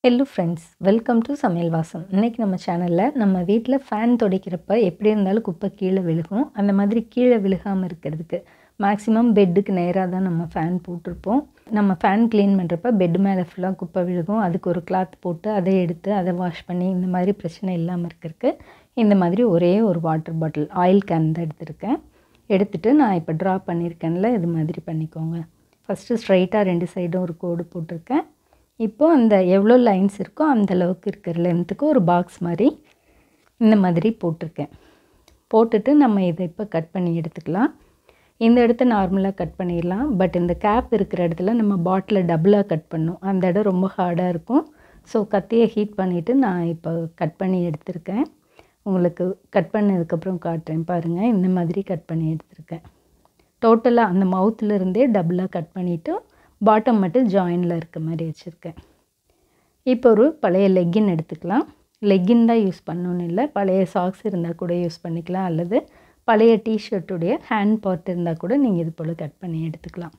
hello friends welcome to சமையல் வாசம் இன்றைக்கி நம்ம சேனலில் நம்ம வீட்டில் ஃபேன் துடைக்கிறப்ப எப்படி இருந்தாலும் குப்பை கீழே விழுகும் அந்த மாதிரி கீழே விழுகாமல் இருக்கிறதுக்கு மேக்ஸிமம் பெட்டுக்கு நேராக தான் நம்ம ஃபேன் போட்டிருப்போம் நம்ம ஃபேன் க்ளீன் பண்ணுறப்ப பெட் மேலே ஃபுல்லாக குப்பை விழுகும் அதுக்கு ஒரு கிளாத் போட்டு அதை எடுத்து அதை வாஷ் பண்ணி இந்த மாதிரி பிரச்சனை இல்லாமல் இருக்கிறதுக்கு இந்த மாதிரி ஒரே ஒரு வாட்டர் பாட்டில் ஆயில் கேன் தான் எடுத்திருக்கேன் எடுத்துகிட்டு நான் இப்போ ட்ரா பண்ணியிருக்கேன்ல இது மாதிரி பண்ணிக்கோங்க ஃபஸ்ட்டு ஸ்ட்ரைட்டாக ரெண்டு சைடும் ஒரு கோடு போட்டிருக்கேன் இப்போ அந்த எவ்வளோ லைன்ஸ் இருக்கோ அந்த அளவுக்கு இருக்கிற லென்த்துக்கு ஒரு பாக்ஸ் மாதிரி இந்த மாதிரி போட்டிருக்கேன் போட்டுட்டு நம்ம இதை இப்போ கட் பண்ணி எடுத்துக்கலாம் இந்த இடத்த நார்மலாக கட் பண்ணிடலாம் பட் இந்த கேப் இருக்கிற இடத்துல நம்ம பாட்டிலை டபுளாக கட் பண்ணும் அந்த இடம் ரொம்ப ஹார்டாக இருக்கும் ஸோ கத்தியை ஹீட் பண்ணிவிட்டு நான் இப்போ கட் பண்ணி எடுத்திருக்கேன் உங்களுக்கு கட் பண்ணதுக்கப்புறம் காட்டுறேன் பாருங்கள் இந்த மாதிரி கட் பண்ணி எடுத்திருக்கேன் டோட்டலாக அந்த மவுத்தில் இருந்தே டபுளாக கட் பண்ணிவிட்டு பாட்டம் மட்டும் ஜாயினில் இருக்க மாதிரி வச்சுருக்கேன் இப்போ ஒரு பழைய லெக்கின் எடுத்துக்கலாம் லெக்கின் தான் யூஸ் பண்ணணும்னு இல்லை பழைய சாக்ஸ் இருந்தால் கூட யூஸ் பண்ணிக்கலாம் அல்லது பழைய டிஷர்ட்டுடைய ஹேண்ட் பார்ட் இருந்தால் கூட நீங்கள் இது போல் கட் பண்ணி எடுத்துக்கலாம்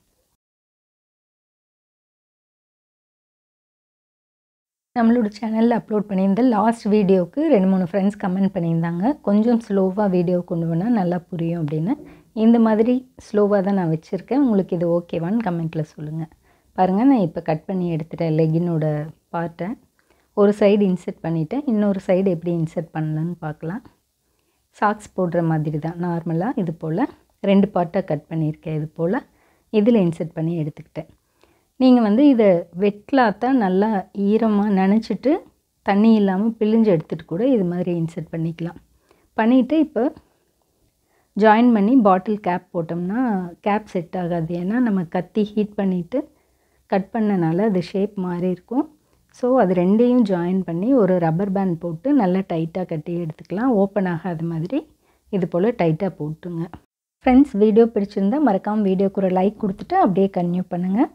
நம்மளோட சேனலில் அப்லோட் பண்ணியிருந்த லாஸ்ட் வீடியோவுக்கு ரெண்டு மூணு ஃப்ரெண்ட்ஸ் கமெண்ட் பண்ணியிருந்தாங்க கொஞ்சம் ஸ்லோவாக வீடியோ கொண்டு வந்தால் நல்லா புரியும் அப்படின்னு இந்த மாதிரி ஸ்லோவாக தான் நான் வச்சுருக்கேன் உங்களுக்கு இது ஓகேவான்னு கமெண்ட்டில் சொல்லுங்கள் பாருங்கள் நான் இப்போ கட் பண்ணி எடுத்துட்டேன் லெகினோட பார்ட்டை ஒரு சைடு இன்செர்ட் பண்ணிவிட்டேன் இன்னொரு சைடு எப்படி இன்செர்ட் பண்ணலான்னு பார்க்கலாம் சாக்ஸ் போடுற மாதிரி தான் நார்மலாக இது போல் ரெண்டு பார்ட்டாக கட் பண்ணியிருக்கேன் இது போல் இதில் இன்செர்ட் பண்ணி எடுத்துக்கிட்டேன் நீங்கள் வந்து இதை வெட் கிளாத்தாக நல்லா ஈரமாக நனைச்சிட்டு தண்ணி இல்லாமல் பிழிஞ்சு எடுத்துகிட்டு கூட இது மாதிரி இன்செர்ட் பண்ணிக்கலாம் பண்ணிவிட்டு இப்போ ஜாயின் பண்ணி பாட்டில் கேப் போட்டோம்னா கேப் செட் ஆகாது ஏன்னா நம்ம கத்தி ஹீட் பண்ணிவிட்டு கட் பண்ணனால அது ஷேப் மாறி இருக்கும் ஸோ அது ரெண்டையும் ஜாயின் பண்ணி ஒரு ரப்பர் பேண்ட் போட்டு நல்லா டைட்டாக கட்டி எடுத்துக்கலாம் ஓப்பன் ஆகாத மாதிரி இது போல் டைட்டாக போட்டுங்க ஃப்ரெண்ட்ஸ் வீடியோ பிடிச்சிருந்தா மறக்காமல் வீடியோக்கு ஒரு லைக் கொடுத்துட்டு அப்படியே கன்டினியூ பண்ணுங்கள்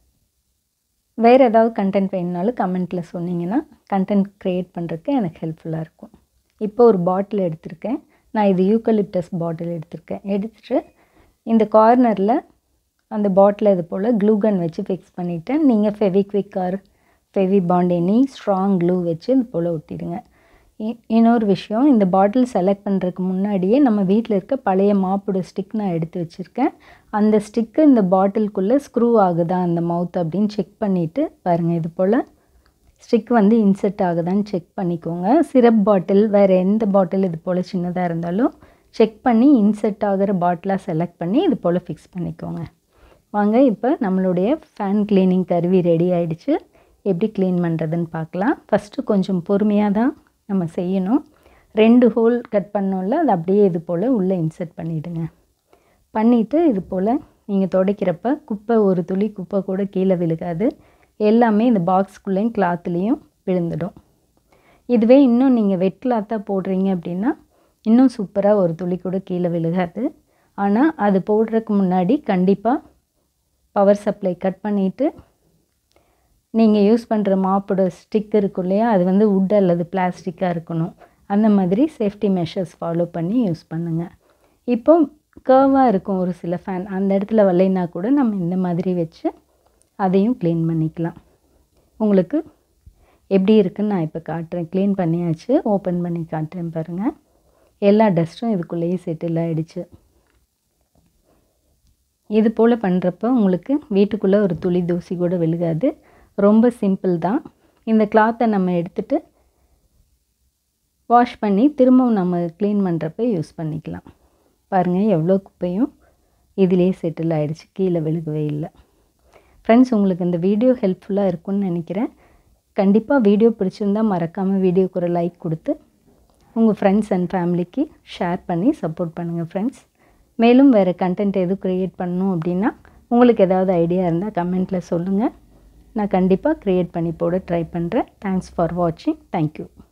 வேறு ஏதாவது கண்டென்ட் வேணுனாலும் கமெண்ட்டில் சொன்னீங்கன்னா கண்டென்ட் க்ரியேட் பண்ணுறதுக்கு எனக்கு ஹெல்ப்ஃபுல்லாக இருக்கும் இப்போ ஒரு பாட்டில் எடுத்திருக்கேன் நான் இது யூக்கலிப்டஸ் பாட்டில் எடுத்திருக்கேன் எடுத்துகிட்டு இந்த கார்னரில் அந்த பாட்டிலை இது போல் க்ளூகன் வச்சு ஃபிக்ஸ் பண்ணிவிட்டேன் நீங்கள் Fevikwik or Fevibond any strong glue வச்சு இது போல் ஒட்டிடுங்க இன்னொரு விஷயம் இந்த பாட்டில் செலக்ட் பண்ணுறதுக்கு முன்னாடியே நம்ம வீட்டில் இருக்க பழைய மாப்போட ஸ்டிக் நான் எடுத்து வச்சுருக்கேன் அந்த ஸ்டிக்கு இந்த பாட்டிலுக்குள்ளே ஸ்க்ரூ ஆகுதா அந்த மவுத் அப்படின்னு செக் பண்ணிவிட்டு பாருங்கள் இது போல் ஸ்டிக் வந்து இன்செர்ட் ஆகுதான்னு செக் பண்ணிக்கோங்க சிரப் பாட்டில் வேறு எந்த பாட்டில் இது போல் சின்னதாக இருந்தாலும் செக் பண்ணி இன்செர்ட் ஆகிற பாட்டிலாக செலக்ட் பண்ணி இது போல் ஃபிக்ஸ் பண்ணிக்கோங்க வாங்க இப்போ நம்மளுடைய ஃபேன் க்ளீனிங் கருவி ரெடி ஆகிடுச்சு எப்படி க்ளீன் பண்ணுறதுன்னு பார்க்கலாம் ஃபஸ்ட்டு கொஞ்சம் பொறுமையாக தான் நம்ம செய்யணும் ரெண்டு ஹோல் கட் பண்ணோம்ல அது அப்படியே இது போல் உள்ளே இன்செர்ட் பண்ணிவிடுங்க பண்ணிவிட்டு இது போல் நீங்கள் துடைக்கிறப்ப குப்பை ஒரு துளி குப்பை கூட கீழே விழுகாது எல்லாமே இந்த பாக்ஸ்குள்ளேயும் கிளாத்துலேயும் விழுந்துடும் இதுவே இன்னும் நீங்கள் வெட் கிளாத்தாக போடுறீங்க அப்படின்னா இன்னும் சூப்பராக ஒரு துளி கூட கீழே விழுகாது ஆனால் அது போடுறதுக்கு முன்னாடி கண்டிப்பாக பவர் சப்ளை கட் பண்ணிவிட்டு நீங்கள் யூஸ் பண்ணுற மாப்போட ஸ்டிக் இருக்கும் இல்லையா அது வந்து உட் அல்லது பிளாஸ்டிக்காக இருக்கணும் அந்த மாதிரி சேஃப்டி மெஷர்ஸ் ஃபாலோ பண்ணி யூஸ் பண்ணுங்கள் இப்போ கர்வாக இருக்கும் ஒரு சில ஃபேன் அந்த இடத்துல வரலைன்னா கூட நம்ம இந்த மாதிரி வச்சு அதையும் க்ளீன் பண்ணிக்கலாம் உங்களுக்கு எப்படி இருக்குன்னு நான் இப்போ காட்டுறேன் க்ளீன் பண்ணியாச்சு ஓப்பன் பண்ணி காட்டுறேன் பாருங்கள் எல்லா டஸ்ட்டும் இதுக்குள்ளேயே செட்டில் ஆகிடுச்சு இது போல் பண்ணுறப்ப உங்களுக்கு வீட்டுக்குள்ளே ஒரு துளி தூசி கூட விழுகாது ரொம்ப சிம்பிள் தான் இந்த கிளாத்தை நம்ம எடுத்துகிட்டு வாஷ் பண்ணி திரும்பவும் நம்ம க்ளீன் பண்ணுறப்ப யூஸ் பண்ணிக்கலாம் பாருங்கள் எவ்வளோ குப்பையும் இதிலே செட்டில் ஆகிடுச்சு கீழே விழுகவே இல்லை ஃப்ரெண்ட்ஸ் உங்களுக்கு இந்த வீடியோ ஹெல்ப்ஃபுல்லாக இருக்கும்னு நினைக்கிறேன் கண்டிப்பாக வீடியோ பிடிச்சிருந்தா மறக்காமல் வீடியோக்கு ஒரு லைக் கொடுத்து உங்கள் ஃப்ரெண்ட்ஸ் அண்ட் ஃபேமிலிக்கு ஷேர் பண்ணி சப்போர்ட் பண்ணுங்கள் ஃப்ரெண்ட்ஸ் மேலும் வேறு கண்டென்ட் எதுவும் க்ரியேட் பண்ணணும் அப்படின்னா உங்களுக்கு ஏதாவது ஐடியா இருந்தால் கமெண்ட்டில் சொல்லுங்கள் நான் கண்டிப்பாக க்ரியேட் பண்ணி போட ட்ரை பண்ணுறேன் தேங்க்ஸ் ஃபார் வாட்சிங் தேங்க்யூ